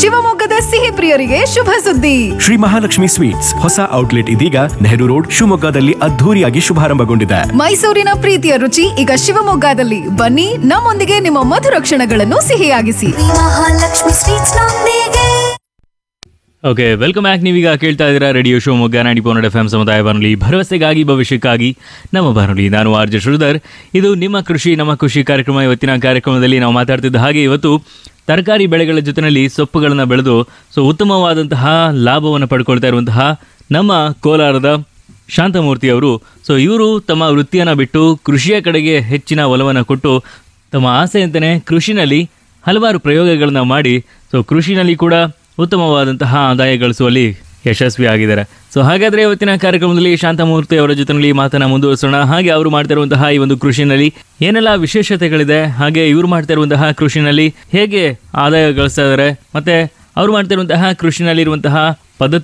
ಶಿವಮೊಗ್ಗದ ಸಿಹಿ ಪ್ರಿಯರಿಗೆ ಶುಭ ಸುದ್ದಿ ಶ್ರೀ ಮಹಾಲಕ್ಷ್ಮಿ ಸ್ವೀಟ್ಸ್ ಹೊಸ ಔಟ್ಲೆಟ್ ಇದೀಗ ನೆಹರು ರೋಡ್ ಶಿವಮೊಗ್ಗದಲ್ಲಿ ಅದ್ಧೂರಿಯಾಗಿ ಶುಭಾರಂಭಗೊಂಡಿದೆ ಮೈಸೂರಿನ ಪ್ರೀತಿಯ ರುಚಿ ಈಗ ಶಿವಮೊಗ್ಗದಲ್ಲಿ ಬನ್ನಿ ನಮ್ಮೊಂದಿಗೆ ನಿಮ್ಮ ಮಧುರ ಕ್ಷಣಗಳನ್ನು ಸಿಹಿಯಾಗಿಸಿ ಮಹಾಲಕ್ಷ್ಮಿ ಸ್ವೀಟ್ಸ್ ನೊಂದಿಗೆ ಓಕೆ ವೆಲ್ಕಮ್ ಬ್ಯಾಕ್ ನೀವೀಗ ಕೇಳ್ತಾ ಇದ್ದೀರಾ ರೇಡಿಯೋ ಶಿವಮೊಗ್ಗ ನಾಡಿ ಪೋನಡ್ ಎಫ್ ಎಂ ಸಮುದಾಯ ಬಾನುಲಿ ಭರವಸೆಗಾಗಿ ಭವಿಷ್ಯಕ್ಕಾಗಿ ನಮ್ಮ ಬಾನುಲಿ ನಾನು ಆರ್ ಜೆ ಶ್ರೀಧರ್ ಇದು ನಿಮ್ಮ ಕೃಷಿ ನಮ್ಮ ಕೃಷಿ ಕಾರ್ಯಕ್ರಮ ಇವತ್ತಿನ ಕಾರ್ಯಕ್ರಮದಲ್ಲಿ ನಾವು ಮಾತಾಡ್ತಿದ್ದ ಹಾಗೆ ಇವತ್ತು ತರಕಾರಿ ಬೆಳೆಗಳ ಜೊತೆಯಲ್ಲಿ ಸೊಪ್ಪುಗಳನ್ನು ಬೆಳೆದು ಸೊ ಉತ್ತಮವಾದಂತಹ ಲಾಭವನ್ನು ಪಡ್ಕೊಳ್ತಾ ಇರುವಂತಹ ನಮ್ಮ ಕೋಲಾರದ ಶಾಂತಮೂರ್ತಿ ಅವರು ಸೊ ಇವರು ತಮ್ಮ ವೃತ್ತಿಯನ್ನು ಬಿಟ್ಟು ಕೃಷಿಯ ಕಡೆಗೆ ಹೆಚ್ಚಿನ ಒಲವನ್ನು ಕೊಟ್ಟು ತಮ್ಮ ಆಸೆಯಂತೆಯೇ ಕೃಷಿನಲ್ಲಿ ಹಲವಾರು ಪ್ರಯೋಗಗಳನ್ನ ಮಾಡಿ ಸೊ ಕೃಷಿನಲ್ಲಿ ಕೂಡ ಉತ್ತಮವಾದಂತಹ ಆದಾಯ ಗಳಿಸುವಲ್ಲಿ ಯಶಸ್ವಿಯಾಗಿದ್ದಾರೆ ಸೊ ಹಾಗಾದರೆ ಇವತ್ತಿನ ಕಾರ್ಯಕ್ರಮದಲ್ಲಿ ಶಾಂತಮೂರ್ತಿ ಅವರ ಜೊತೆಯಲ್ಲಿ ಮಾತನ್ನ ಮುಂದುವರಿಸೋಣ ಹಾಗೆ ಅವರು ಮಾಡ್ತಿರುವಂತಹ ಈ ಒಂದು ಕೃಷಿನಲ್ಲಿ ಏನೆಲ್ಲ ವಿಶೇಷತೆಗಳಿದೆ ಹಾಗೆ ಇವರು ಮಾಡ್ತಿರುವಂತಹ ಕೃಷಿನಲ್ಲಿ ಹೇಗೆ ಆದಾಯ ಗಳಿಸ್ತಾ ಇದ್ದಾರೆ ಮತ್ತೆ ಅವರು ಮಾಡ್ತಿರುವಂತಹ ಕೃಷಿನಲ್ಲಿರುವಂತಹ ಪದ್ಧತಿ